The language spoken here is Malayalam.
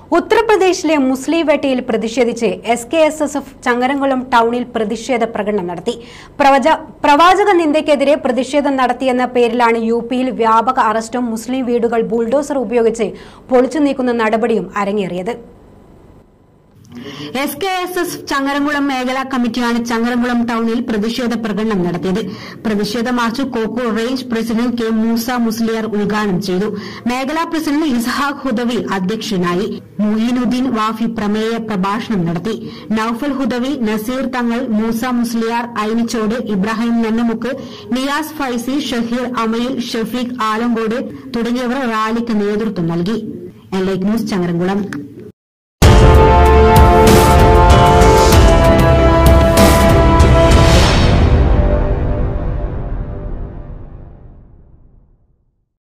ഉത്തർപ്രദേശിലെ മുസ്ലിം വേട്ടയിൽ പ്രതിഷേധിച്ച് S K S S F Changaramkulam ടൗണിൽ പ്രതിഷേധ പ്രകടനം നടത്തി പ്രവച പ്രവാചക നിന്ദയ്ക്കെതിരെ പ്രതിഷേധം നടത്തിയെന്ന പേരിലാണ് യു പിയിൽ വ്യാപക അറസ്റ്റും മുസ്ലിം വീടുകൾ ബുൾഡോസർ ഉപയോഗിച്ച് പൊളിച്ചു നീക്കുന്ന നടപടിയും അരങ്ങേറിയത് S K S S Changaramkulam മേഖലാ കമ്മിറ്റിയാണ് ചങ്ങരംകുളം ടൌണിൽ പ്രതിഷേധ പ്രകടനം നടത്തിയത് പ്രതിഷേധ march Kokkur range president K Moosa Musliyar ഉദ്ഘാടനം ചെയ്തു മേഖലാ പ്രസിഡന്റ് ഇസ്ഹാഖ് ഹുദവി അധ്യക്ഷനായി മൊയ്നുദ്ദീൻ വാഫി പ്രമേയ പ്രഭാഷണം നടത്തി നൌഫൽ ഹുദവി നസീർ തങ്ങൾ മൂസ മുസ്ലിയാർ ഐനിച്ചോട് ഇബ്രാഹിം നന്നമുക്ക് നിയാസ് ഫൈസി ഷഹീർ അമയിൽ ഷഫീഖ് ആലങ്കോട് തുടങ്ങിയവർ റാലിക്ക് നേതൃത്വം നൽകി എൻ ലൈറ്റ് ന്യൂസ് ചങ്ങരംകുളം